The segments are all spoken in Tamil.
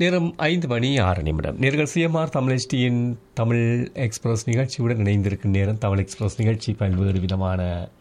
நேரம் ஐந்து மணி ஆறு நிமிடம் நேர்கள் சிஎம்ஆர் தமிழ் HDயின் தமிழ் எக்ஸ்பிரஸ் நிகழ்ச்சியுடன் இணைந்திருக்கும் நேரம் தமிழ் எக்ஸ்பிரஸ் நிகழ்ச்சி பல்வேறு விதமான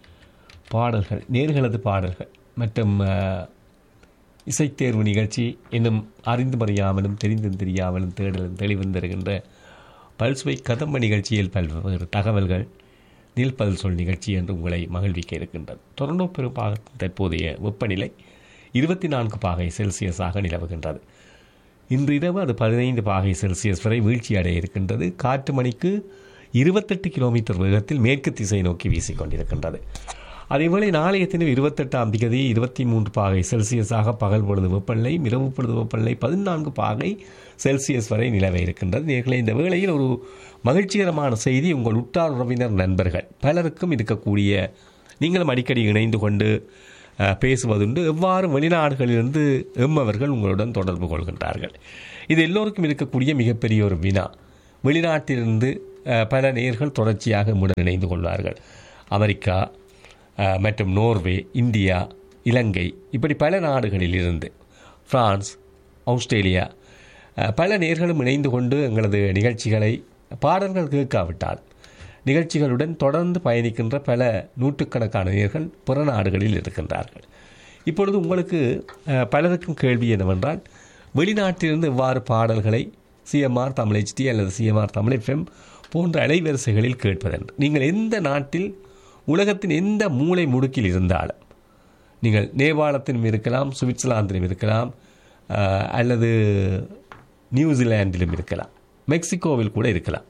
பாடல்கள் நேர்களது பாடல்கள் மற்றும் அஹ், இசைத்தேர்வு நிகழ்ச்சி இன்னும் அறிந்தும் அறியாமலும் தெரிந்தும் தெரியாமலும் தேடலும் தெளிவும் தருகின்ற பல்சுவை கதம்ப நிகழ்ச்சியில் பல்வேறு தகவல்கள் நீல்பதல் சொல் நிகழ்ச்சி என்று உங்களை மகிழ்விக்க இருக்கின்றது டொரண்டோ பெரும்பாகத்தின் தற்போதைய வெப்பநிலை இருபத்தி நான்கு பாகை செல்சியஸாக நிலவுகின்றது இன்று இரவு அது பதினைந்து பாகை செல்சியஸ் வரை வீழ்ச்சி அடைய இருக்கின்றது காற்று மணிக்கு இருபத்தெட்டு கிலோமீட்டர் வேகத்தில் மேற்கு திசை நோக்கி வீசிக்கொண்டிருக்கின்றது அதேவேளை நாளைய தினம் இருபத்தெட்டாம் தேதி இருபத்தி மூன்று பாகை செல்சியஸாக பகல் பொழுது வெப்பநிலை இரவு பொழுது வெப்பநிலை பதினான்கு பாகை செல்சியஸ் வரை நிலவ இருக்கின்றது நேர்களை இந்த வேளையில் ஒரு மகிழ்ச்சிகரமான செய்தி உங்கள் உற்றார் உறவினர் நண்பர்கள் பலருக்கும் இருக்கக்கூடிய நீங்களும் அடிக்கடி இணைந்து கொண்டு அஹ், பேசுவதுண்டு எவ்வாறு வெளிநாடுகளிலிருந்து எம்மவர்கள் உங்களுடன் தொடர்பு கொள்கின்றார்கள் இது எல்லோருக்கும் இருக்கக்கூடிய மிகப்பெரிய ஒரு வினா வெளிநாட்டிலிருந்து அஹ், பல நேர்கள் தொடர்ச்சியாக உடன் இணைந்து கொள்வார்கள் அமெரிக்கா அஹ், மற்றும் நோர்வே இந்தியா இலங்கை இப்படி பல நாடுகளில் இருந்து பிரான்ஸ் ஆஸ்திரேலியா அஹ், பல நேர்களும் இணைந்து கொண்டு எங்களது நிகழ்ச்சிகளை பாடல்கள் கேட்காவிட்டால் நிகழ்ச்சிகளுடன் தொடர்ந்து பயணிக்கின்ற பல நூற்றுக்கணக்கான நேர்கள் பிற நாடுகளில் இருக்கின்றார்கள் இப்பொழுது உங்களுக்கு அஹ், பலருக்கும் கேள்வி என்னவென்றால் வெளிநாட்டிலிருந்து எவ்வாறு பாடல்களை சிஎம்ஆர் தமிழ் ஹெச்டி அல்லது சிஎம்ஆர் தமிழ் எஃப்எம் போன்ற அலைவரிசைகளில் கேட்பதென்று நீங்கள் எந்த நாட்டில் உலகத்தின் எந்த மூலை முடுக்கில் இருந்தாலும் நீங்கள் நேபாளத்திலும் இருக்கலாம் சுவிட்சர்லாந்திலும் இருக்கலாம் அஹ், அல்லது நியூசிலாந்திலும் இருக்கலாம் மெக்சிகோவில் கூட இருக்கலாம்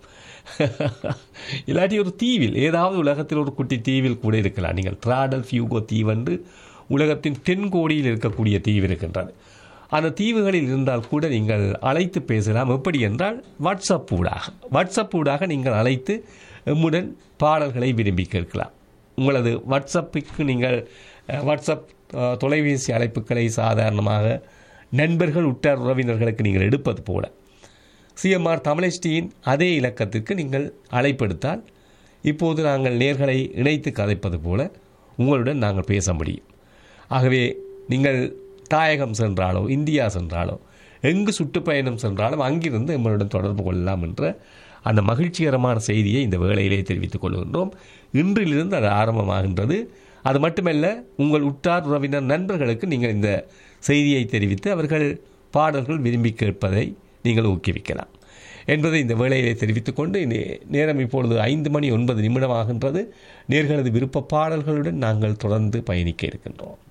இல்லாட்டி ஒரு தீவில் ஏதாவது உலகத்தில் ஒரு குட்டி தீவில் கூட இருக்கலாம் நீங்கள் ட்ராடல் ஃபியூகோ தீவென்று உலகத்தின் தென்கோடியில் இருக்கக்கூடிய தீவு இருக்கின்றது அந்த தீவுகளில் இருந்தால் கூட நீங்கள் அழைத்து பேசலாம் எப்படி என்றால் வாட்ஸ்அப் ஊடாக வாட்ஸ்அப் ஊடாக நீங்கள் அழைத்து எம்முடன் பாடல்களை விரும்பி கேட்கலாம் உங்களது வாட்ஸ்அப்புக்கு நீங்கள் அஹ், வாட்ஸ்அப் அஹ், தொலைபேசி அழைப்புகளை சாதாரணமாக நண்பர்கள் உற்றார் உறவினர்களுக்கு நீங்கள் எடுப்பது போல சிஎம்ஆர் தமிழஸ்டியின் அதே இலக்கத்திற்கு நீங்கள் அழைப்பெடுத்தால் இப்போது நாங்கள் நேர்களை இணைத்து கதைப்பது போல உங்களுடன் நாங்கள் பேச முடியும் ஆகவே நீங்கள் தாயகம் சென்றாலோ இந்தியா சென்றாலோ எங்கு சுற்றுப்பயணம் சென்றாலும் அங்கிருந்து எங்களுடன் தொடர்பு கொள்ளலாம் என்ற அந்த மகிழ்ச்சிகரமான செய்தியை இந்த வேளையிலே தெரிவித்துக் கொள்கின்றோம் இன்றிலிருந்து அது ஆரம்பமாகின்றது அது மட்டுமல்ல உங்கள் உற்றார் உறவினர் நண்பர்களுக்கு நீங்கள் இந்த செய்தியை தெரிவித்து அவர்கள் பாடல்கள் விரும்பி கேட்பதை நீங்கள் ஊக்குவிக்கலாம் என்பதை இந்த வேளையிலே தெரிவித்துக் கொண்டு நே- நேரம் இப்பொழுது ஐந்து மணி ஒன்பது நிமிடம் ஆகின்றது நேர்களது விருப்ப பாடல்களுடன் நாங்கள் தொடர்ந்து பயணிக்க இருக்கின்றோம்